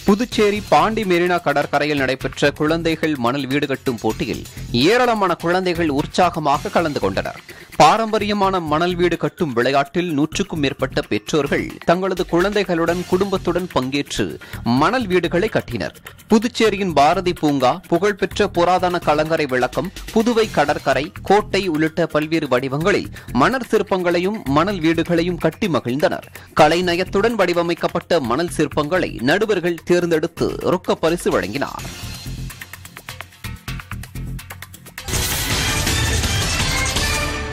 புதுச்சேரி பாண்டி மெரினா கடற்கரையில் நடைபெற்ற குழந்தைகள் மணல் வீடு கட்டும் போட்டியில் ஏராளமான குழந்தைகள் உற்சாகமாக கலந்து கொண்டனர் பாரம்பரியமான மணல் வீடு கட்டும் விளையாட்டில் நூற்றுக்கும் மேற்பட்ட பெற்றோர்கள் தங்களது குழந்தைகளுடன் குடும்பத்துடன் பங்கேற்று மணல் வீடுகளை கட்டினர் புதுச்சேரியின் பாரதி பூங்கா புகழ்பெற்ற புராதன கலங்கரை விளக்கம் புதுவை கடற்கரை கோட்டை உள்ளிட்ட பல்வேறு வடிவங்களில் மணல் சிற்பங்களையும் மணல் வீடுகளையும் கட்டி மகிழ்ந்தனர் கலைநயத்துடன் வடிவமைக்கப்பட்ட மணல் சிற்பங்களை நடுவர்கள் தேர்ந்தெடுத்து ரொக்க பரிசு வழங்கினார்